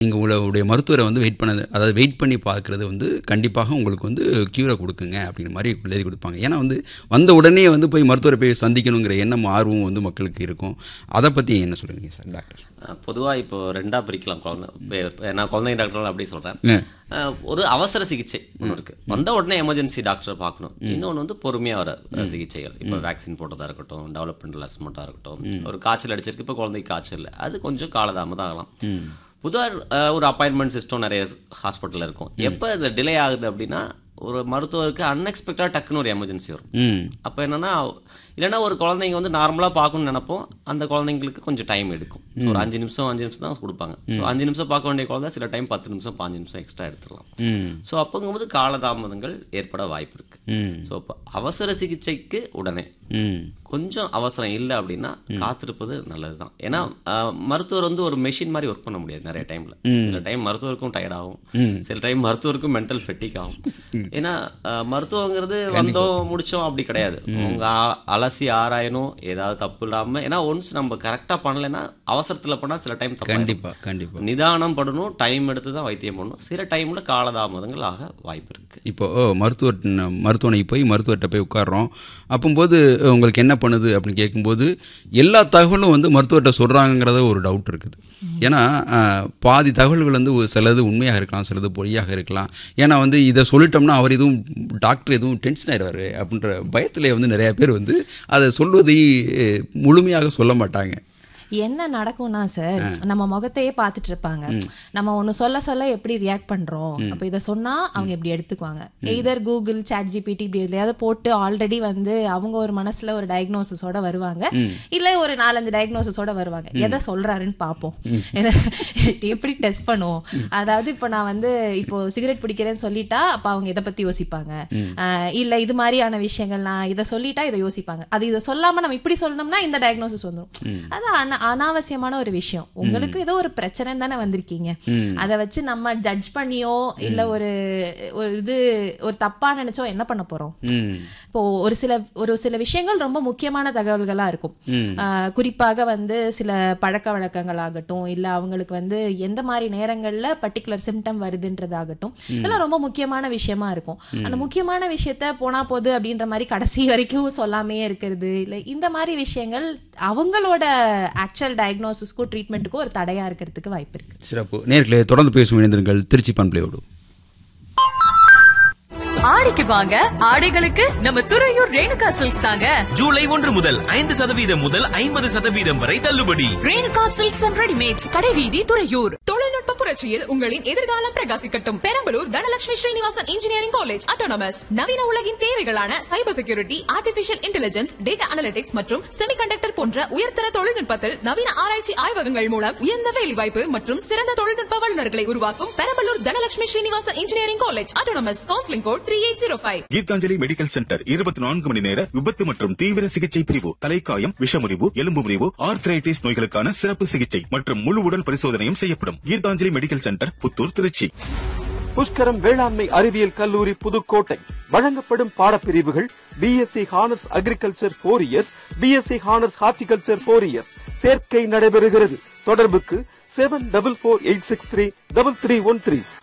நீங்கள் உங்களுடைய மருத்துவரை வந்து வெயிட் பண்ணது அதாவது வெயிட் பண்ணி பார்க்குறது வந்து கண்டிப்பாக உங்களுக்கு வந்து க்யூரை கொடுக்குங்க அப்படிங்கிற மாதிரி எழுதி கொடுப்பாங்க ஏன்னா வந்து வந்த உடனே வந்து போய் மருத்துவரை போய் சந்திக்கணுங்கிற எண்ணம் ஆர்வம் வந்து மக்களுக்கு இருக்கும் அதை பற்றி என்ன சொல்கிறீங்க சார் டாக்டர் பொதுவாக இப்போ ரெண்டாக பிரிக்கலாம் குழந்தை இப்ப- இப்ப நான் குழந்தை டாக்டர் அப்படி சொல்கிறேன் ஆ. ஒரு அவசர சிகிச்சை ஒன்று இருக்கு வந்த உடனே எமர்ஜென்சி டாக்டரை பார்க்கணும் இன்னொன்று வந்து பொறுமையாக வர அஹ், சிகிச்சைகள் இப்போ வேக்சின் போட்டதாக இருக்கட்டும் டெவலப்மெண்டல் அசஸ்மெண்ட்டாக இருக்கட்டும் ஒரு காய்ச்சல் அடிச்சிருக்கு இப்போ குழந்தைக்கு காய்ச்சல் இல்லை அது கொஞ்சம் காலதாமதம் ஆகலாம் பொதுவாக ஒரு அப்பாயின்மெண்ட் சிஸ்டம் நிறைய ஹாஸ்பிட்டலில் இருக்கும் எப்போ இது டிலே ஆகுது அப்படின்னா ஒரு மருத்துவருக்கு அன்எக்ஸ்பெக்டடாக டக்குன்னு ஒரு எமர்ஜென்சி வரும் ம் அப்போ என்னன்னா இல்லைன்னா ஒரு குழந்தைங்க வந்து நார்மலாக பார்க்கணும்னு நினைப்போம் அந்த குழந்தைங்களுக்கு கொஞ்சம் டைம் எடுக்கும் ஒரு அஞ்சு நிமிஷம் அஞ்சு நிமிஷம் தான் கொடுப்பாங்க ஸோ அஞ்சு நிமிஷம் பார்க்க வேண்டிய குழந்தை சில டைம் பத்து நிமிஷம் பாஞ்சு நிமிஷம் எக்ஸ்ட்ரா எடுத்துடலாம் ம் ஸோ அப்போங்கும்போது காலதாமதங்கள் ஏற்பட வாய்ப்பு இருக்கு ம் ஸோ இப்போ அவசர சிகிச்சைக்கு உடனே ம் கொஞ்சம் அவசரம் இல்லை அப்படின்னா காத்திருப்பது நல்லது தான் ஏன்னா அஹ், மருத்துவர் வந்து ஒரு மெஷின் மாதிரி ஒர்க் பண்ண முடியாது நிறைய டைம்ல சில டைம் மருத்துவருக்கும் டயர்ட் ஆகும் சில டைம் மருத்துவருக்கும் மென்டல் ஃபெட்டிக் ஆகும் ஏன்னா அஹ், மருத்துவங்கிறது வந்தோம் முடிச்சோம் அப்படி கிடையாது உங்க அ- அலசி ஆராயணும் ஏதாவது தப்பு இல்லாம ஏன்னா ஒன்ஸ் நம்ம கரெக்டா பண்ணலைன்னா அவசரத்துல பண்ணா சில டைம் தப்பு கண்டிப்பாக கண்டிப்பாக நிதானம் படணும் டைம் எடுத்து தான் வைத்தியம் பண்ணணும் சில டைம்ல காலதாமதங்கள் ஆக வாய்ப்பு இருக்கு இப்போ மருத்துவர் மருத்துவமனைக்கு போய் மருத்துவர்கிட்ட போய் உட்கார்றோம் அப்போம்போது உங்களுக்கு என்ன பண்ணுது அப்படின்னு கேட்கும்போது எல்லா தகவலும் வந்து மருத்துவர்கிட்ட சொல்கிறாங்கிறத ஒரு டவுட் இருக்குது ஏன்னா அஹ், பாதி தகவல்கள் வந்து ஒரு சிலது உண்மையாக இருக்கலாம் சிலது பொய்யாக இருக்கலாம் ஏன்னா வந்து இதை சொல்லிட்டோம்னா அவர் எதுவும் டாக்டர் எதுவும் டென்ஷன் ஆயிடுவார் அப்படின்ற பயத்தில் வந்து நிறைய பேர் வந்து அதை சொல்வதை அஹ், முழுமையாக சொல்ல மாட்டாங்க என்ன நடக்கும்னா சார் நம்ம முகத்தையே பார்த்துட்டு இருப்பாங்க நம்ம ஒன்று சொல்ல சொல்ல எப்படி ரியாக்ட் பண்றோம் அப்போ இதை சொன்னா அவங்க எப்படி எடுத்துக்குவாங்க எய்தர் கூகுள் சாட் ஜிபிடி இப்படி எதுலையாவது போட்டு ஆல்ரெடி வந்து அவங்க ஒரு மனசுல ஒரு டயக்னோசிஸோட வருவாங்க இல்ல ஒரு நாலஞ்சு டயக்னோசிஸோட வருவாங்க எதை சொல்றாருன்னு பார்ப்போம் ஏன்னா, எப்படி டெஸ்ட் பண்ணுவோம் அதாவது இப்போ நான் வந்து இப்போ சிகரெட் பிடிக்கிறேன்னு சொல்லிட்டா அப்ப அவங்க இதை பத்தி யோசிப்பாங்க ஆஹ் இல்ல இது மாதிரியான விஷயங்கள் நான் இதை சொல்லிட்டா இதை யோசிப்பாங்க அது இதை சொல்லாம நம்ம இப்படி சொல்லணும்னா இந்த டயக்னோசிஸ் வந்துடும் அது அன- அனாவசியமான ஒரு விஷயம் உங்களுக்கு ஏதோ ஒரு பிரச்சனைன்னு தானே வந்திருக்கீங்க அதை வச்சு நம்ம ஜட்ஜ் பண்ணியோ இல்ல ஒரு ஒரு இது ஒரு தப்பா நினைச்சோ என்ன பண்ண போறோம் ம் இப்போ ஒரு சில ஒரு சில விஷயங்கள் ரொம்ப முக்கியமான தகவல்களா இருக்கும் ஆஹ் குறிப்பாக வந்து சில பழக்க வழக்கங்கள் ஆகட்டும் இல்ல அவங்களுக்கு வந்து எந்த மாதிரி நேரங்கள்ல பர்டிகுலர் சிம்டம் வருதுன்றதாகட்டும் இதெல்லாம் ரொம்ப முக்கியமான விஷயமா இருக்கும் அந்த முக்கியமான விஷயத்த போனா போது அப்படின்ற மாதிரி கடைசி வரைக்கும் சொல்லாமையே இருக்கிறது இல்ல இந்த மாதிரி விஷயங்கள் அவங்களோட ஆக்சுவல் டயக்னோசிஸ்க்கும் ட்ரீட்மெண்ட்டுக்கும் ஒரு தடையா இருக்கிறதுக்கு வாய்ப்பு இருக்கு சிறப்பு நேர்களே தொடர்ந்து பேசும் இணைந்திருங்கள் திருச்சி பண்பிளையோடு ஆடிக்கு வாங்க ஆடைகளுக்கு நம்ம துறையூர் ரேணுகா சில்க்ஸ் தாங்க ஜூலை ஒன்று முதல் ஐந்து சதவீதம் முதல் ஐம்பது சதவீதம் வரை தள்ளுபடி ரேணுகா சில்க்ஸ் அண்ட் ரெடிமேட்ஸ் கடைவீதி துறையூர் தொழில்நுட்ப புரட்சியில் உங்களின் எதிர்காலம் பிரகாசிக்கட்டும் Perambalur Dhanalakshmi Srinivasan engineering college autonomous நவீன உலகின் தேவைகளான cyber security artificial intelligence data analytics மற்றும் செமிகண்டக்டர் போன்ற உயர்தர தொழில்நுட்பத்தில் நவீன ஆராய்ச்சி ஆய்வகங்கள் மூலம் உயர்ந்த வேலைவாய்ப்பு மற்றும் சிறந்த தொழில்நுட்ப வல்லுநர்களை உருவாக்கும் Perambalur Dhanalakshmi Srinivasan engineering college autonomous counselling code three eight zero five Geethanjali medical centre இருபத்தி நான்கு மணி நேர விபத்து மற்றும் தீவிர சிகிச்சை பிரிவு தலைக்காயம் விஷமுறிவு எலும்பு முறிவு ஆர்த்ரைட்டிஸ் நோய்களுக்கான சிறப்பு சிகிச்சை மற்றும் முழு உடல் பரிசோதனையும் செய்யப்படும் கீதாஞ்சலி மெடிக்கல் சென்டர் புத்தூர் திருச்சி புஷ்கரம் வேளாண்மை அறிவியல் கல்லூரி புதுக்கோட்டை வழங்கப்படும் பாடப்பிரிவுகள் BSc honours agriculture four years BSc honours horticulture four years சேர்க்கை நடைபெறுகிறது தொடர்புக்கு seven double four eight six three double three one three